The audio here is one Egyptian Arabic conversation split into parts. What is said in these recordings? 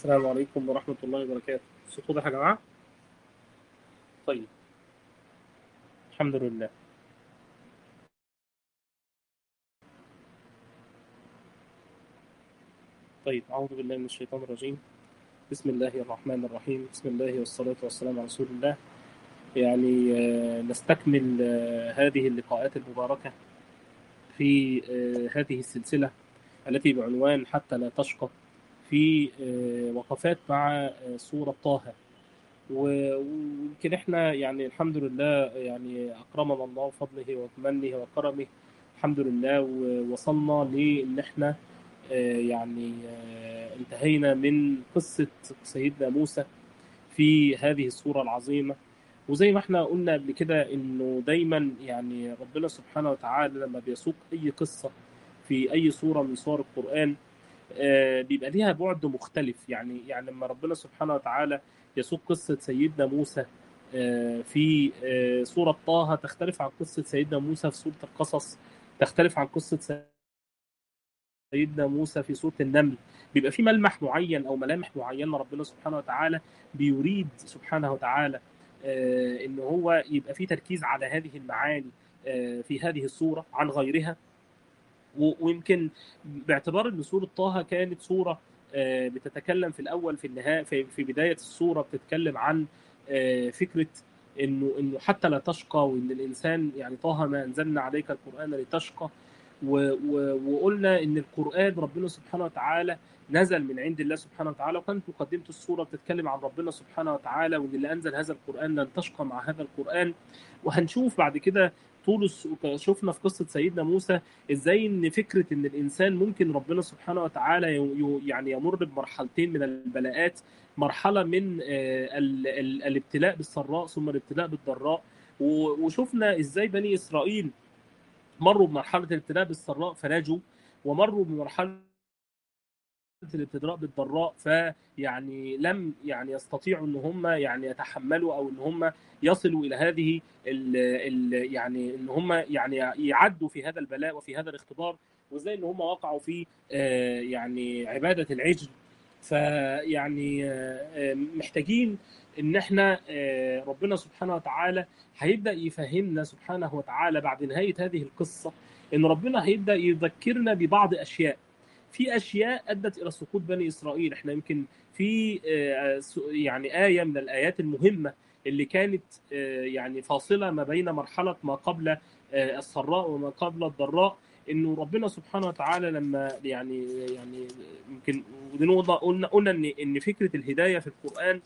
السلام عليكم ورحمة الله وبركاته الصوت واضح يا جماعة؟ طيب الحمد لله طيب أعوذ بالله من الشيطان الرجيم بسم الله الرحمن الرحيم بسم الله والصلاة والسلام على رسول الله يعني آه، نستكمل آه، هذه اللقاءات المباركة في آه، هذه السلسلة التي بعنوان حتى لا تشقى في آه، وقفات مع آه، سورة طه و- ويمكن احنا يعني الحمد لله يعني اكرمنا الله بفضله ومنه وكرمه الحمد لله ووصلنا لان احنا آه، يعني آه، انتهينا من قصة سيدنا موسى في هذه السورة العظيمة وزي ما احنا قلنا قبل كده انه دايما يعني ربنا سبحانه وتعالى لما بيسوق اي قصة في اي سورة من سور القرآن آه، بيبقى ليها بعد مختلف يعني يعني لما ربنا سبحانه وتعالى يسوق قصة سيدنا موسى آه، في آه، سورة طه تختلف عن قصة سيدنا موسى في سورة القصص تختلف عن قصة سيدنا موسى في سورة النمل بيبقى في ملمح معين أو ملامح معينة ربنا سبحانه وتعالى بيريد سبحانه وتعالى آه، إن هو يبقى في تركيز على هذه المعاني آه، في هذه السورة عن غيرها و- ويمكن باعتبار ان سوره طه كانت سوره آه، بتتكلم في الاول في النهايه في في بدايه السوره بتتكلم عن آه، فكره انه انه حتى لا تشقى وان الانسان يعني طه ما انزلنا عليك القران لتشقى و- و- وقلنا ان القران ربنا سبحانه وتعالى نزل من عند الله سبحانه وتعالى وكانت مقدمه السوره بتتكلم عن ربنا سبحانه وتعالى وان اللي انزل هذا القران لن تشقى مع هذا القران وهنشوف بعد كده طول الس- شفنا في قصه سيدنا موسى ازاي ان فكره ان الانسان ممكن ربنا سبحانه وتعالى ي- ي- يعني يمر بمرحلتين من البلاءات مرحله من آه، ال- ال- الابتلاء بالسراء ثم الابتلاء بالضراء و- وشفنا ازاي بني اسرائيل مروا بمرحله الابتلاء بالسراء فنجوا ومروا بمرحله الابتلاء بالضراء فيعني لم يعني يستطيعوا ان هم يعني يتحملوا او ان هم يصلوا الى هذه ال ال يعني ان هم يعني يعدوا في هذا البلاء وفي هذا الاختبار وازاي ان هم وقعوا في آه، يعني عباده العجل فيعني آه، آه، محتاجين ان احنا آه، ربنا سبحانه وتعالى هيبدا يفهمنا سبحانه وتعالى بعد نهايه هذه القصه ان ربنا هيبدا يذكرنا ببعض اشياء في اشياء ادت الى سقوط بني اسرائيل احنا يمكن في آه، س- يعني ايه من الايات المهمه اللي كانت آه، يعني فاصله ما بين مرحله ما قبل آه، السراء وما قبل الضراء انه ربنا سبحانه وتعالى لما يعني يعني يمكن ودي نقطة قلنا قلنا ان ان فكره الهدايه في القران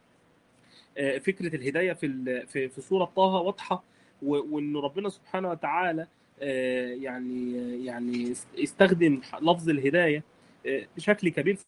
آه، فكره الهدايه في ال- في في سوره طه واضحه و- وان ربنا سبحانه وتعالى آه، يعني يعني استخدم لفظ الهدايه آه، بشكل كبير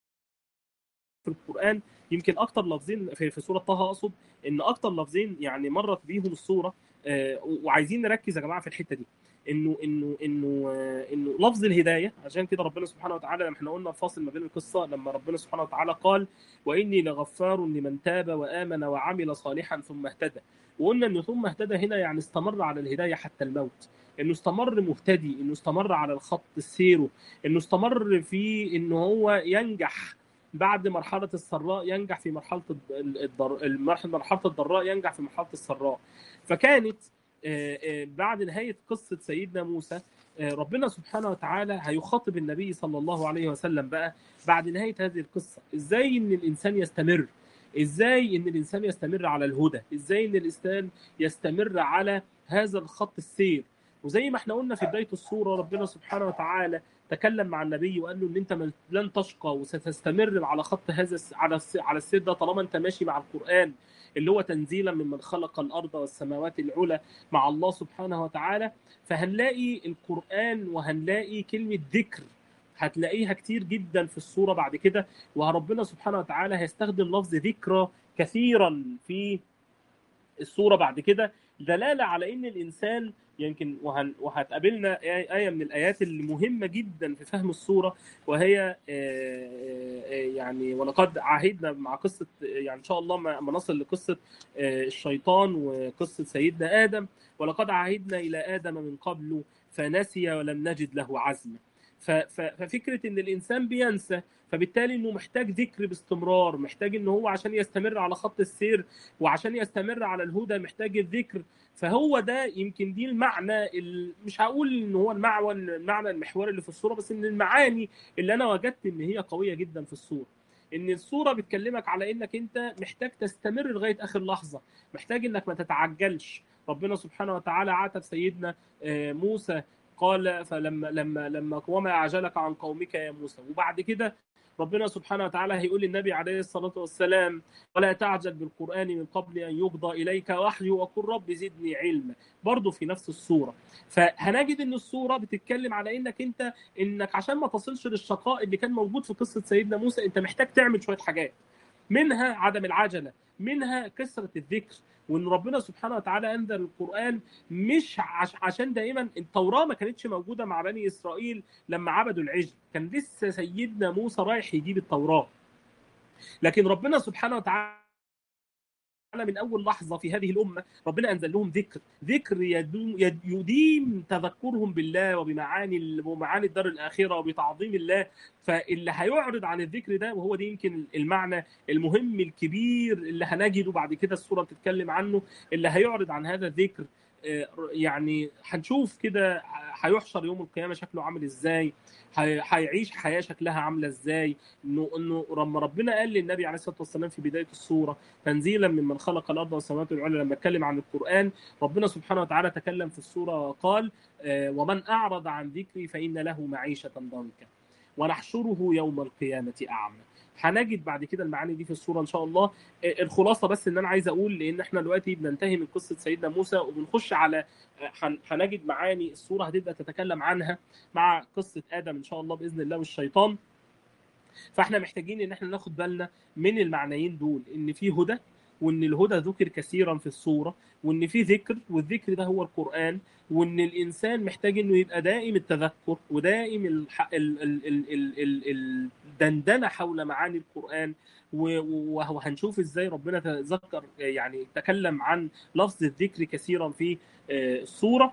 في القران يمكن اكتر لفظين في في سوره طه اقصد ان اكتر لفظين يعني مرت بيهم السوره آه، وعايزين نركز يا جماعه في الحته دي انه انه انه آه، انه لفظ الهدايه عشان كده ربنا سبحانه وتعالى لما احنا قلنا الفاصل ما بين القصه لما ربنا سبحانه وتعالى قال واني لغفار لمن تاب وامن وعمل صالحا ثم اهتدى وقلنا انه ثم اهتدى هنا يعني استمر على الهدايه حتى الموت انه استمر مهتدي انه استمر على الخط السيره انه استمر في انه هو ينجح بعد مرحله السراء ينجح في مرحله الض- الضر... المرح- مرحله الضراء ينجح في مرحله السراء فكانت آه، آه، بعد نهايه قصه سيدنا موسى آه، ربنا سبحانه وتعالى هيخاطب النبي صلى الله عليه وسلم بقى بعد نهايه هذه القصه ازاي ان الانسان يستمر ازاي ان الانسان يستمر على الهدى ازاي ان الانسان يستمر على هذا الخط السير وزي ما احنا قلنا في بدايه السوره ربنا سبحانه وتعالى تكلم مع النبي وقال له ان انت من- لن تشقى وستستمر على خط هذا الس- على الس- على السير ده طالما انت ماشي مع القران اللي هو تنزيلا ممن خلق الارض والسماوات العلى مع الله سبحانه وتعالى فهنلاقي القران وهنلاقي كلمه ذكر هتلاقيها كتير جدا في السوره بعد كده وربنا سبحانه وتعالى هيستخدم لفظ ذكرى كثيرا في الصوره بعد كده دلاله على ان الانسان يمكن وهن وهتقابلنا آية آية من الآيات المهمة جدا في فهم الصورة وهي آه، آه، آه، يعني ولقد عهدنا مع قصة يعني إن شاء الله ما ما نصل لقصة آه، الشيطان وقصة سيدنا آدم ولقد عهدنا إلى آدم من قبل فنسي ولم نجد له عزما ففكره ان الانسان بينسى فبالتالي انه محتاج ذكر باستمرار محتاج ان هو عشان يستمر على خط السير وعشان يستمر على الهدى محتاج الذكر فهو ده يمكن دي المعنى مش هقول ان هو المعنى المعنى المحوري اللي في الصوره بس ان المعاني اللي انا وجدت ان هي قويه جدا في الصوره ان الصوره بتكلمك على انك انت محتاج تستمر لغايه اخر لحظه محتاج انك ما تتعجلش ربنا سبحانه وتعالى عاتب سيدنا موسى قال فلما لما لما وما اعجلك عن قومك يا موسى وبعد كده ربنا سبحانه وتعالى هيقول للنبي عليه الصلاة والسلام ولا تعجل بالقرآن من قبل أن يقضى إليك وحي وقل رب زدني علما برضه في نفس الصورة فهنجد أن الصورة بتتكلم على أنك أنت أنك عشان ما تصلش للشقاء اللي كان موجود في قصة سيدنا موسى أنت محتاج تعمل شوية حاجات منها عدم العجلة منها كثرة الذكر وان ربنا سبحانه وتعالى انزل القران مش عشان دائما التوراه ما كانتش موجوده مع بني اسرائيل لما عبدوا العجل كان لسه سيدنا موسى رايح يجيب التوراه لكن ربنا سبحانه وتعالى من اول لحظه في هذه الامه ربنا انزل لهم ذكر ذكر يديم تذكرهم بالله وبمعاني ومعاني الدار الاخره وبتعظيم الله فاللي هيعرض عن الذكر ده وهو ده يمكن المعنى المهم الكبير اللي هنجده بعد كده السوره بتتكلم عنه اللي هيعرض عن هذا الذكر يعني هنشوف كده هيحشر يوم القيامه شكله عامل ازاي هيعيش حياه شكلها عامله ازاي انه انه لما ربنا قال للنبي عليه الصلاه والسلام في بدايه السوره تنزيلا ممن خلق الارض والسماوات والعلى لما اتكلم عن القران ربنا سبحانه وتعالى تكلم في السوره قال ومن اعرض عن ذكري فان له معيشه ضنكا ونحشره يوم القيامه اعمى هنجد بعد كده المعاني دي في الصوره ان شاء الله الخلاصه بس ان انا عايز اقول لان احنا دلوقتي بننتهي من قصه سيدنا موسى وبنخش على هنجد معاني الصوره هتبدا تتكلم عنها مع قصه ادم ان شاء الله باذن الله والشيطان فاحنا محتاجين ان احنا ناخد بالنا من المعنيين دول ان في هدى وان الهدى ذكر كثيرا في الصوره وان في ذكر والذكر ده هو القران وان الانسان محتاج انه يبقى دائم التذكر ودائم الح... ال... ال... ال... ال... ال... الدندنه حول معاني القران وهنشوف ازاي ربنا تذكر يعني تكلم عن لفظ الذكر كثيرا في الصوره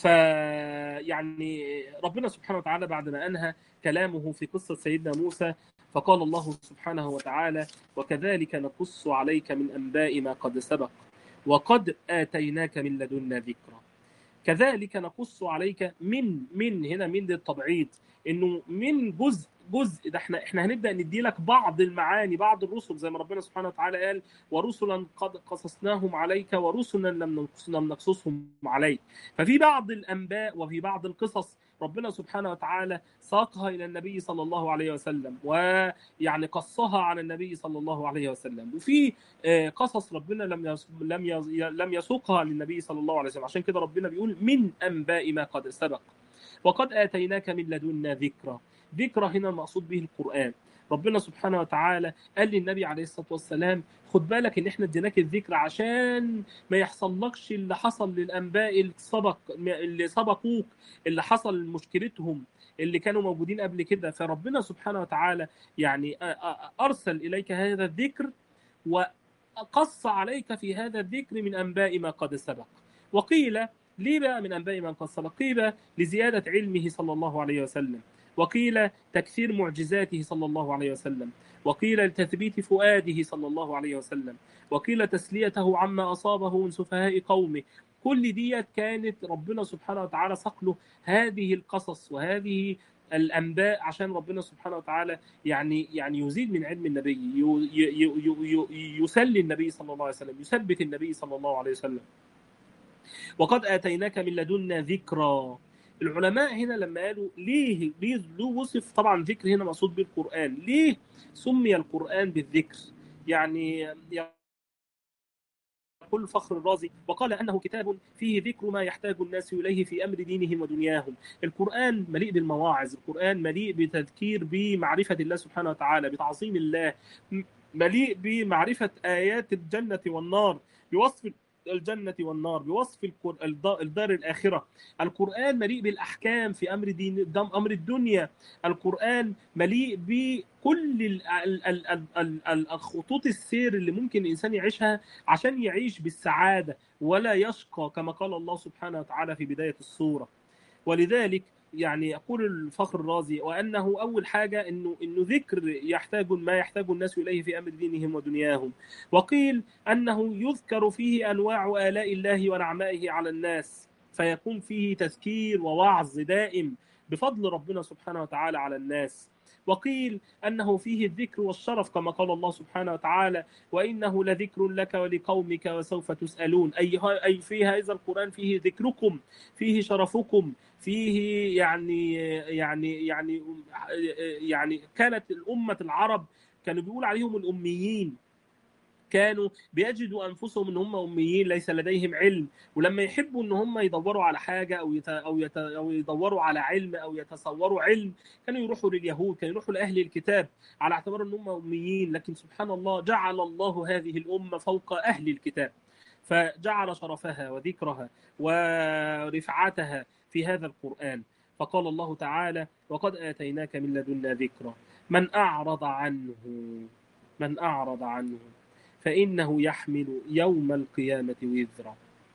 فيعني ربنا سبحانه وتعالى بعد ما انهى كلامه في قصه سيدنا موسى فقال الله سبحانه وتعالى وكذلك نقص عليك من انباء ما قد سبق وقد اتيناك من لدنا ذكرا كذلك نقص عليك من من هنا من للتبعيض انه من جزء جزء ده احنا احنا هنبدا ندي لك بعض المعاني بعض الرسل زي ما ربنا سبحانه وتعالى قال ورسلا قد قصصناهم عليك ورسلا لم لم نقصصهم عليك ففي بعض الانباء وفي بعض القصص ربنا سبحانه وتعالى ساقها الى النبي صلى الله عليه وسلم ويعني قصها على النبي صلى الله عليه وسلم وفي قصص ربنا لم لم لم يسوقها للنبي صلى الله عليه وسلم عشان كده ربنا بيقول من انباء ما قد سبق وقد اتيناك من لدنا ذكرى ذكرى هنا المقصود به القرآن ربنا سبحانه وتعالى قال للنبي عليه الصلاة والسلام خد بالك ان احنا اديناك الذكر عشان ما يحصلكش اللي حصل للانباء اللي سبق اللي سبقوك اللي حصل مشكلتهم اللي كانوا موجودين قبل كده فربنا سبحانه وتعالى يعني ارسل اليك هذا الذكر وقص عليك في هذا الذكر من انباء ما قد سبق وقيل ليه بقى من انباء ما قد سبق قيل لزياده علمه صلى الله عليه وسلم وقيل تكثير معجزاته صلى الله عليه وسلم وقيل لتثبيت فؤاده صلى الله عليه وسلم وقيل تسليته عما أصابه من سفهاء قومه كل ديت كانت ربنا سبحانه وتعالى صقله هذه القصص وهذه الانباء عشان ربنا سبحانه وتعالى يعني يعني يزيد من علم النبي يسلي النبي صلى الله عليه وسلم يثبت النبي صلى الله عليه وسلم وقد اتيناك من لدنا ذكرى العلماء هنا لما قالوا ليه ليه ليه وصف طبعا ذكر هنا مقصود بالقران ليه سمي القران بالذكر يعني يقول فخر الرازي وقال انه كتاب فيه ذكر ما يحتاج الناس اليه في امر دينهم ودنياهم القران مليء بالمواعظ القران مليء بتذكير بمعرفه الله سبحانه وتعالى بتعظيم الله مليء بمعرفه ايات الجنه والنار بوصف الجنة والنار بوصف الدار الآخرة القرآن مليء بالأحكام في أمر دين أمر الدنيا القرآن مليء بكل الخطوط السير اللي ممكن الإنسان يعيشها عشان يعيش بالسعادة ولا يشقى كما قال الله سبحانه وتعالى في بداية السورة ولذلك يعني يقول الفخر الرازي وانه اول حاجه انه انه ذكر يحتاج ما يحتاج الناس اليه في امر دينهم ودنياهم وقيل انه يذكر فيه انواع الاء الله ونعمائه على الناس فيكون فيه تذكير ووعظ دائم بفضل ربنا سبحانه وتعالى على الناس وقيل انه فيه الذكر والشرف كما قال الله سبحانه وتعالى وانه لذكر لك ولقومك وسوف تسالون اي اي في هذا القران فيه ذكركم فيه شرفكم فيه يعني يعني يعني يعني كانت الامه العرب كانوا بيقول عليهم الاميين كانوا بيجدوا انفسهم ان هم اميين ليس لديهم علم ولما يحبوا ان هم يدوروا على حاجه او يت او يت او يدوروا على علم او يتصوروا علم كانوا يروحوا لليهود كانوا يروحوا لاهل الكتاب على اعتبار ان هم اميين لكن سبحان الله جعل الله هذه الامه فوق اهل الكتاب فجعل شرفها وذكرها ورفعتها في هذا القران فقال الله تعالى وقد اتيناك من لدنا ذكرا من اعرض عنه من اعرض عنه فإنه يحمل يوم القيامة وزرا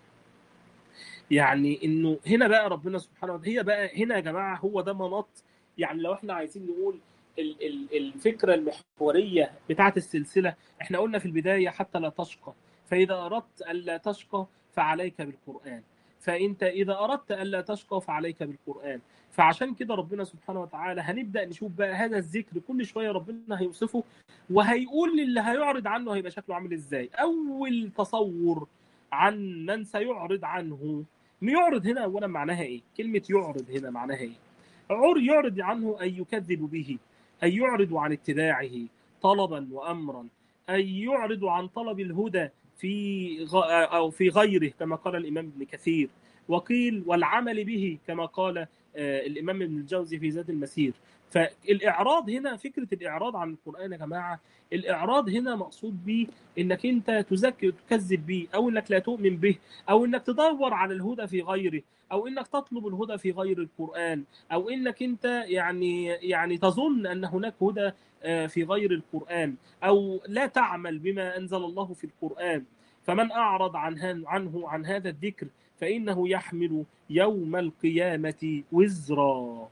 يعني انه هنا بقى ربنا سبحانه وتعالى هي بقى هنا يا جماعه هو ده مناط يعني لو احنا عايزين نقول ال- ال- الفكره المحوريه بتاعه السلسله احنا قلنا في البدايه حتى لا تشقى فاذا اردت الا تشقى فعليك بالقران فانت اذا اردت الا تشقى فعليك بالقران فعشان كده ربنا سبحانه وتعالى هنبدا نشوف بقى هذا الذكر كل شويه ربنا هيوصفه وهيقول للي هيعرض عنه هيبقى شكله عامل ازاي اول تصور عن من سيعرض عنه يعرض هنا اولا معناها ايه كلمه يعرض هنا معناها ايه عر يعرض عنه اي يكذب به اي يعرض عن اتباعه طلبا وامرا اي يعرض عن طلب الهدى في غ... او في غيره كما قال الامام ابن كثير وقيل والعمل به كما قال الامام ابن الجوزي في زاد المسير فالاعراض هنا فكره الاعراض عن القران يا جماعه الاعراض هنا مقصود به انك انت تزكي وتكذب به او انك لا تؤمن به او انك تدور على الهدى في غيره او انك تطلب الهدى في غير القران او انك انت يعني يعني تظن ان هناك هدى في غير القران او لا تعمل بما انزل الله في القران فمن اعرض عن عنه عن هذا الذكر فانه يحمل يوم القيامه وزرا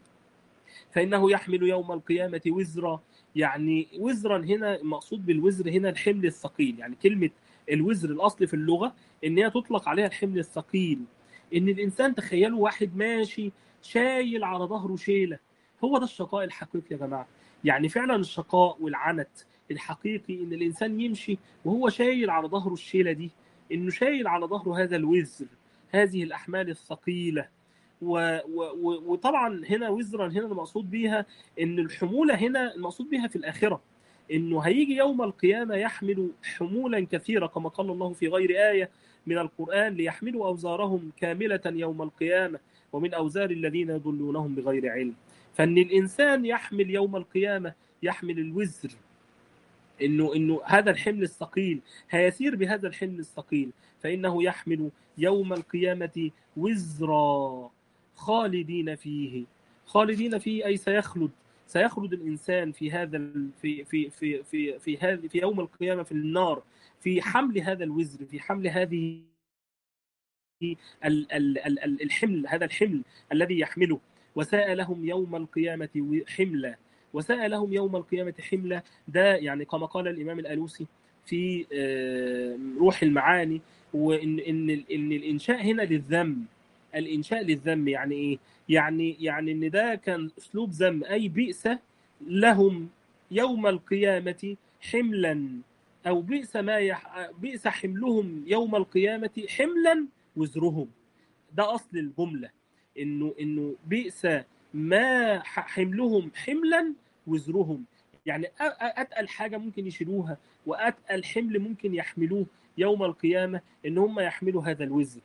فانه يحمل يوم القيامه وزرا يعني وزرا هنا المقصود بالوزر هنا الحمل الثقيل يعني كلمه الوزر الاصل في اللغه ان هي تطلق عليها الحمل الثقيل ان الانسان تخيلوا واحد ماشي شايل على ظهره شيله هو ده الشقاء الحقيقي يا جماعه يعني فعلا الشقاء والعنت الحقيقي ان الانسان يمشي وهو شايل على ظهره الشيله دي انه شايل على ظهره هذا الوزر هذه الاحمال الثقيله و و وطبعا هنا وزرا هنا المقصود بيها ان الحموله هنا المقصود بيها في الاخره انه هيجي يوم القيامه يحمل حمولا كثيره كما قال الله في غير ايه من القران ليحملوا اوزارهم كامله يوم القيامه ومن اوزار الذين يضلونهم بغير علم فان الانسان يحمل يوم القيامه يحمل الوزر انه انه هذا الحمل الثقيل هيسير بهذا الحمل الثقيل فانه يحمل يوم القيامه وزرا خالدين فيه خالدين فيه اي سيخلد سيخلد الانسان في هذا في في في في في هذا في يوم القيامه في النار في حمل هذا الوزر في حمل هذه الحمل هذا الحمل الذي يحمله وساء لهم يوم القيامه حملا وساء لهم يوم القيامة حملة ده يعني كما قال الإمام الألوسي في روح المعاني وإن إن إن الإنشاء هنا للذم الإنشاء للذم يعني إيه؟ يعني يعني إن ده كان أسلوب ذم أي بئس لهم يوم القيامة حملا أو بئس ما يح... بئس حملهم يوم القيامة حملا وزرهم ده أصل الجملة إنه إنه بئس ما حملهم حملا وزرهم يعني اتقل حاجه ممكن يشيلوها واتقل حمل ممكن يحملوه يوم القيامه ان هم يحملوا هذا الوزر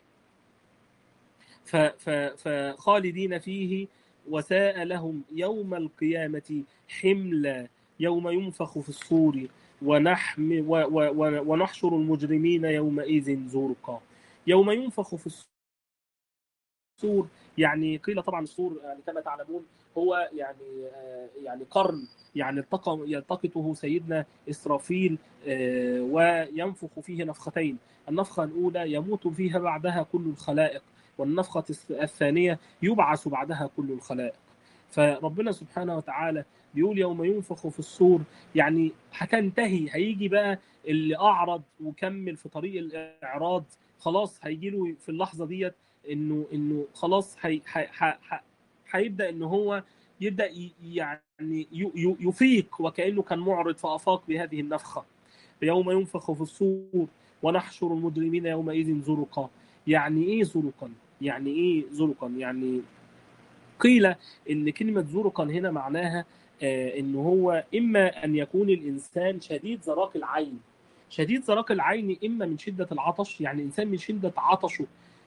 فخالدين فيه وساء لهم يوم القيامه حملا يوم ينفخ في الصور ونحم ونحشر المجرمين يومئذ زرقا يوم ينفخ في الصور يعني قيل طبعا الصور يعني كما تعلمون هو يعني يعني قرن يعني التقى يلتقطه سيدنا اسرافيل وينفخ فيه نفختين النفخه الاولى يموت فيها بعدها كل الخلائق والنفخة الثانية يبعث بعدها كل الخلائق فربنا سبحانه وتعالى بيقول يوم ينفخ في الصور يعني هتنتهي هيجي بقى اللي اعرض وكمل في طريق الاعراض خلاص هيجي له في اللحظه ديت انه انه خلاص هي هيبدا ان هو يبدا يعني يفيق وكانه كان معرض فافاق بهذه النفخه يوم ينفخ في الصور ونحشر المجرمين يومئذ زرقا يعني ايه زرقا يعني ايه زرقا يعني قيل ان كلمه زرقا هنا معناها آه ان هو اما ان يكون الانسان شديد زراق العين شديد زراق العين اما من شده العطش يعني انسان من شده عطشه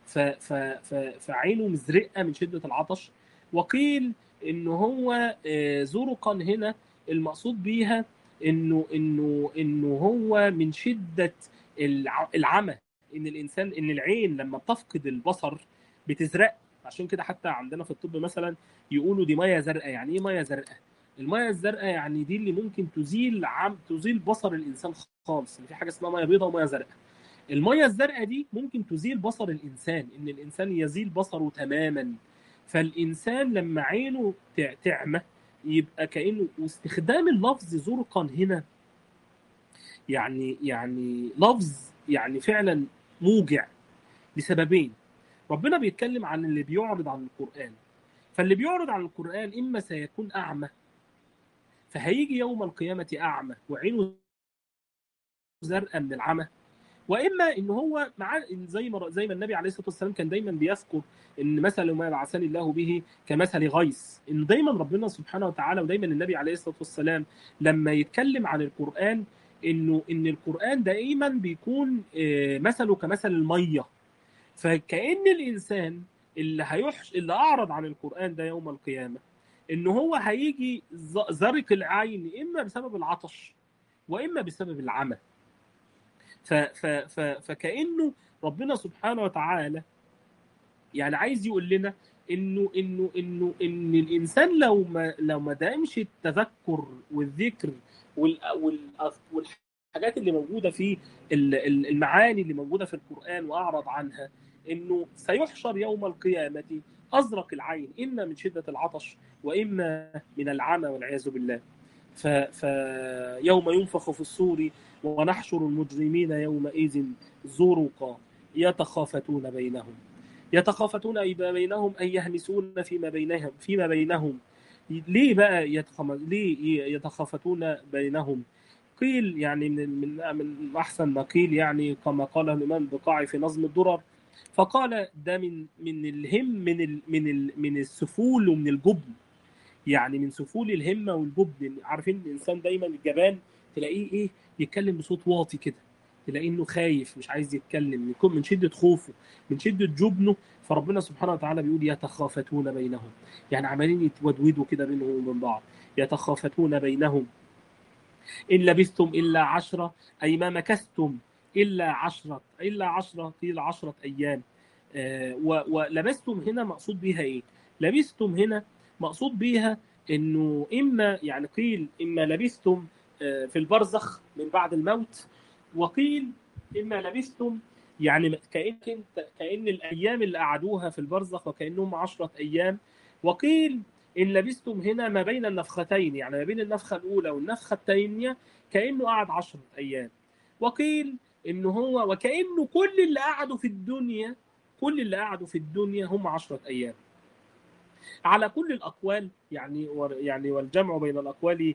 فعينه مزرقه من شده العطش وقيل ان هو آه زرقا هنا المقصود بيها انه انه انه هو من شده العمى ان الانسان ان العين لما بتفقد البصر بتزرق عشان كده حتى عندنا في الطب مثلا يقولوا دي ميه زرقاء يعني ايه ميه زرقاء الميه الزرقاء يعني دي اللي ممكن تزيل عم تزيل بصر الانسان خالص يعني في حاجه اسمها ميه بيضاء وميه زرقاء الميه الزرقاء دي ممكن تزيل بصر الانسان ان الانسان يزيل بصره تماما فالانسان لما عينه تعمى يبقى كانه واستخدام اللفظ زرقا هنا يعني يعني لفظ يعني فعلا موجع لسببين ربنا بيتكلم عن اللي بيعرض عن القرآن فاللي بيعرض عن القرآن إما سيكون أعمى فهيجي يوم القيامة أعمى وعينه زرقاء من العمى واما ان هو مع زي ما زي ما النبي عليه الصلاه والسلام كان دايما بيذكر ان مثل ما بعثني الله به كمثل غيث ان دايما ربنا سبحانه وتعالى ودايما النبي عليه الصلاه والسلام لما يتكلم عن القران انه ان القران دائما بيكون مثله كمثل الميه فكأن الإنسان اللي هيحش اللي أعرض عن القرآن ده يوم القيامة إن هو هيجي زرق العين إما بسبب العطش وإما بسبب العمى ف ف ف فكأنه ربنا سبحانه وتعالى يعني عايز يقول لنا انه انه انه ان الانسان لو ما لو ما دامش التذكر والذكر وال والحاجات اللي موجوده في المعاني اللي موجوده في القران واعرض عنها انه سيحشر يوم القيامه ازرق العين اما من شده العطش واما من العمى والعياذ بالله فيوم ينفخ في الصور ونحشر المجرمين يومئذ زرقا يتخافتون بينهم يتخافتون أي بينهم أي يهمسون فيما بينهم فيما بينهم ليه بقى يتخم... ليه يتخافتون بينهم قيل يعني من من من احسن ما قيل يعني كما قال الامام البقاعي في نظم الدرر فقال ده من من الهم من ال من ال من السفول ومن الجبن يعني من سفول الهمه والجبن عارفين الانسان دايما الجبان تلاقيه ايه يتكلم بصوت واطي كده تلاقيه انه خايف مش عايز يتكلم يكون من شده خوفه من شده جبنه فربنا سبحانه وتعالى بيقول يتخافتون بينهم يعني عمالين يتودودوا كده بينهم وبين بعض يتخافتون بينهم إن لبثتم إلا عشرة أي ما مكثتم إلا عشرة إلا عشرة قيل عشرة أيام آه ولبثتم هنا مقصود بها إيه؟ لبثتم هنا مقصود بها إنه إما يعني قيل إما لبثتم آه في البرزخ من بعد الموت وقيل إما لبثتم يعني كأن كأن الأيام اللي قعدوها في البرزخ وكأنهم عشرة أيام وقيل إن لبثتم هنا ما بين النفختين يعني ما بين النفخة الأولى والنفخة الثانية كأنه قعد عشرة أيام وقيل إن هو وكأنه كل اللي قعدوا في الدنيا كل اللي قعدوا في الدنيا هم عشرة أيام على كل الأقوال يعني يعني والجمع بين الأقوال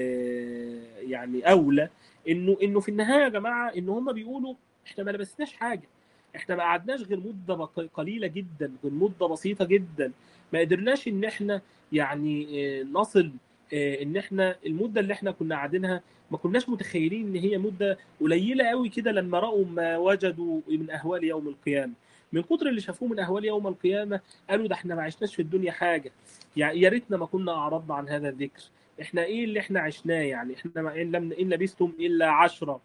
يعني أولى إنه إنه في النهاية يا جماعة إن هم بيقولوا إحنا ما لبسناش حاجة إحنا ما قعدناش غير مدة قليلة جدا غير مدة بسيطة جدا ما قدرناش ان احنا يعني نصل ان احنا المده اللي احنا كنا قاعدينها ما كناش متخيلين ان هي مده قليله قوي كده لما راوا ما وجدوا من اهوال يوم القيامه من كتر اللي شافوه من اهوال يوم القيامه قالوا ده احنا ما عشناش في الدنيا حاجه يعني يا ريتنا ما كنا اعرضنا عن هذا الذكر احنا ايه اللي احنا عشناه يعني احنا ما ان لم ان لبثتم الا عشره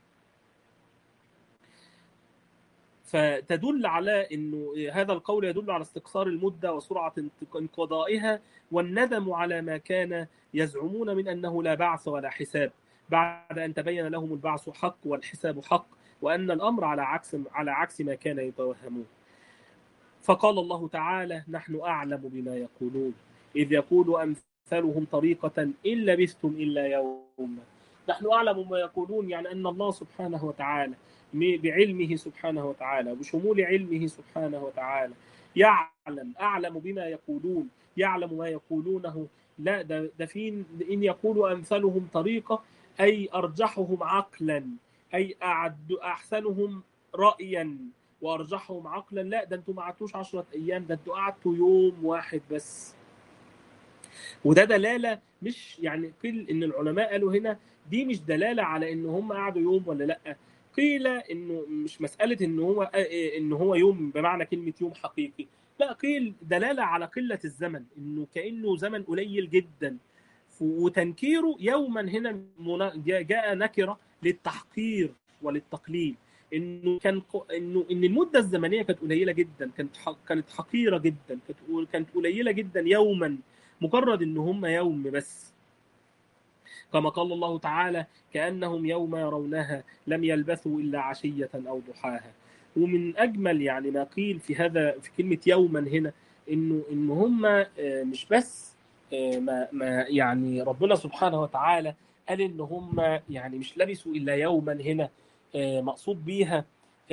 فتدل على انه هذا القول يدل على استقصار المده وسرعه انقضائها والندم على ما كان يزعمون من انه لا بعث ولا حساب بعد ان تبين لهم البعث حق والحساب حق وان الامر على عكس على عكس ما كان يتوهمون. فقال الله تعالى نحن أعلم بما يقولون إذ يقول أمثالهم طريقة إن لبثتم إلا يوما نحن أعلم بما يقولون يعني أن الله سبحانه وتعالى بعلمه سبحانه وتعالى وبشمول علمه سبحانه وتعالى يعلم أعلم بما يقولون يعلم ما يقولونه لا ده, ده في إن يقول أمثلهم طريقة أي أرجحهم عقلا أي أعد أحسنهم رأيا وأرجحهم عقلا لا ده أنتوا ما قعدتوش 10 أيام ده أنتوا قعدتوا يوم واحد بس وده دلالة مش يعني قيل إن العلماء قالوا هنا دي مش دلالة على إن هم قعدوا يوم ولا لأ قيل إنه مش مسألة إن هو إن هو يوم بمعنى كلمة يوم حقيقي لا قيل دلالة على قلة الزمن إنه كأنه زمن قليل جدا وتنكيره يوما هنا جاء نكرة للتحقير وللتقليل انه كان انه ان المده الزمنيه كانت قليله جدا كانت كانت حقيره جدا كانت كانت قليله جدا يوما مجرد ان هم يوم بس كما قال الله تعالى كانهم يوم يرونها لم يلبثوا الا عشيه او ضحاها ومن اجمل يعني ما قيل في هذا في كلمه يوما هنا انه ان هم مش بس ما ما يعني ربنا سبحانه وتعالى قال ان هم يعني مش لبثوا الا يوما هنا مقصود بيها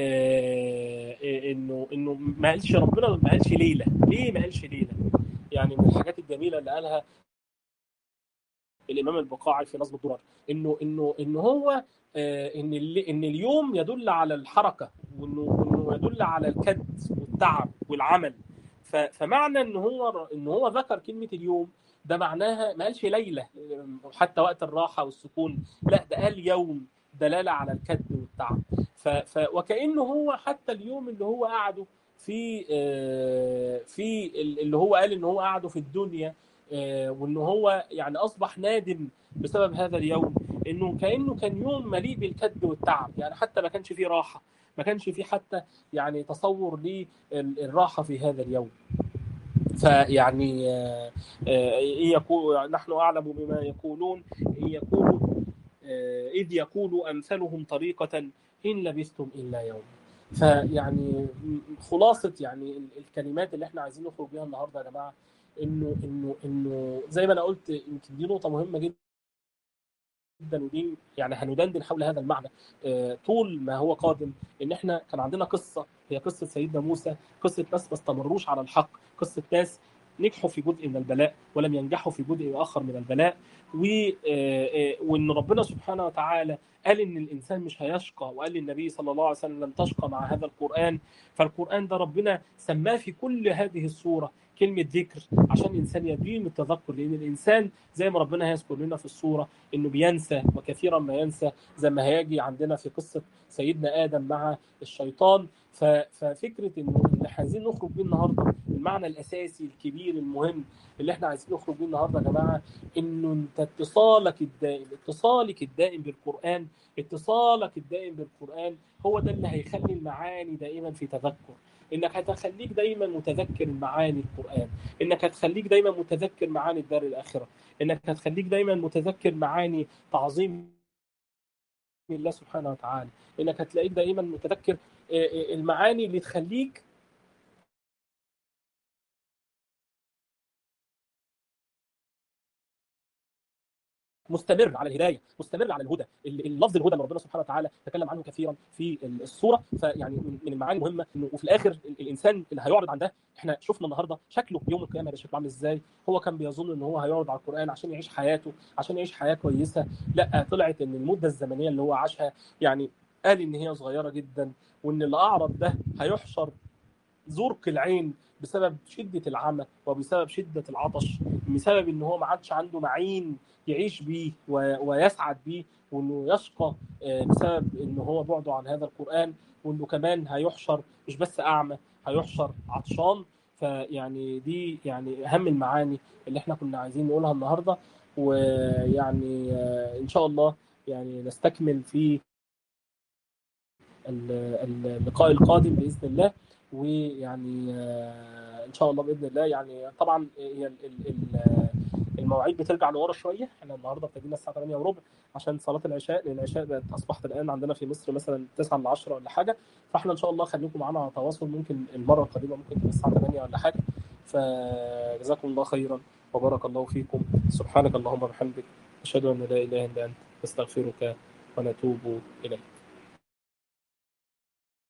انه انه ما قالش ربنا ما قالش ليله ليه ما قالش ليله يعني من الحاجات الجميله اللي قالها الامام البقاعي في نصب الدرر انه انه انه هو ان ان اليوم يدل على الحركه وانه انه يدل على الكد والتعب والعمل فمعنى ان هو ان هو ذكر كلمه اليوم ده معناها ما قالش ليله حتى وقت الراحه والسكون لا ده قال يوم دلاله على الكد والتعب ف ف وكانه هو حتى اليوم اللي هو قعده في في اللي هو قال ان هو قعده في الدنيا وان هو يعني اصبح نادم بسبب هذا اليوم انه كانه كان يوم مليء بالكد والتعب يعني حتى ما كانش فيه راحه ما كانش فيه حتى يعني تصور للراحه في هذا اليوم فيعني يقول نحن اعلم بما يقولون ان يقولوا اذ يقول امثلهم طريقه ان لبثتم الا يوم فيعني خلاصه يعني الكلمات اللي احنا عايزين نخرج بيها النهارده يا جماعه انه انه انه زي ما انا قلت يمكن دي نقطه مهمه جدا جدا ودي يعني هندندن حول هذا المعنى طول ما هو قادم ان احنا كان عندنا قصه هي قصه سيدنا موسى قصه ناس ما استمروش على الحق قصه ناس نجحوا في جزء من البلاء ولم ينجحوا في جزء اخر من البلاء وان ربنا سبحانه وتعالى قال ان الانسان مش هيشقى وقال للنبي صلى الله عليه وسلم لن تشقى مع هذا القران فالقران ده ربنا سماه في كل هذه الصوره كلمه ذكر عشان الانسان يديم التذكر لان الانسان زي ما ربنا هيذكر لنا في الصوره انه بينسى وكثيرا ما ينسى زي ما هيجي عندنا في قصه سيدنا ادم مع الشيطان ففكره انه اللي عايزين نخرج بيه النهارده المعنى الاساسي الكبير المهم اللي احنا عايزين نخرج بيه النهارده يا جماعه انه انت اتصالك الدائم اتصالك الدائم بالقران اتصالك الدائم بالقران هو ده اللي هيخلي المعاني دائما في تذكر انك هتخليك دايما متذكر معاني القران انك هتخليك دايما متذكر معاني الدار الاخره انك هتخليك دايما متذكر معاني تعظيم الله سبحانه وتعالى انك هتلاقيك دائما متذكر المعاني اللي تخليك مستمر على الهدايه مستمر على الهدى اللفظ الهدى اللي ربنا سبحانه وتعالى تكلم عنه كثيرا في الصوره فيعني من المعاني المهمه انه وفي الاخر الانسان اللي هيعرض عن ده احنا شفنا النهارده شكله يوم القيامه هيبقى شكله عامل ازاي هو كان بيظن ان هو هيعرض على القران عشان يعيش حياته عشان يعيش حياه كويسه لا طلعت ان المده الزمنيه اللي هو عاشها يعني قال ان هي صغيره جدا وان اللي اعرض ده هيحشر زرق العين بسبب شده العمى وبسبب شده العطش بسبب ان هو ما عادش عنده معين يعيش بيه ويسعد بيه وانه يشقى بسبب ان هو بعده عن هذا القران وانه كمان هيحشر مش بس اعمى هيحشر عطشان فيعني دي يعني اهم المعاني اللي احنا كنا عايزين نقولها النهارده ويعني ان شاء الله يعني نستكمل في اللقاء القادم باذن الله ويعني فان شاء الله باذن الله يعني طبعا هي ال- ال- ال- المواعيد بترجع لورا شويه احنا النهارده ابتدينا الساعه 8 وربع عشان صلاه العشاء لان العشاء بقت اصبحت الان عندنا في مصر مثلا 9 ل 10 ولا حاجه فاحنا ان شاء الله خليكم معانا على تواصل ممكن المره القادمه ممكن تبقى الساعه 8 ولا حاجه فجزاكم الله خيرا وبارك الله فيكم سبحانك اللهم وبحمدك اشهد ان لا اله الا انت نستغفرك ونتوب اليك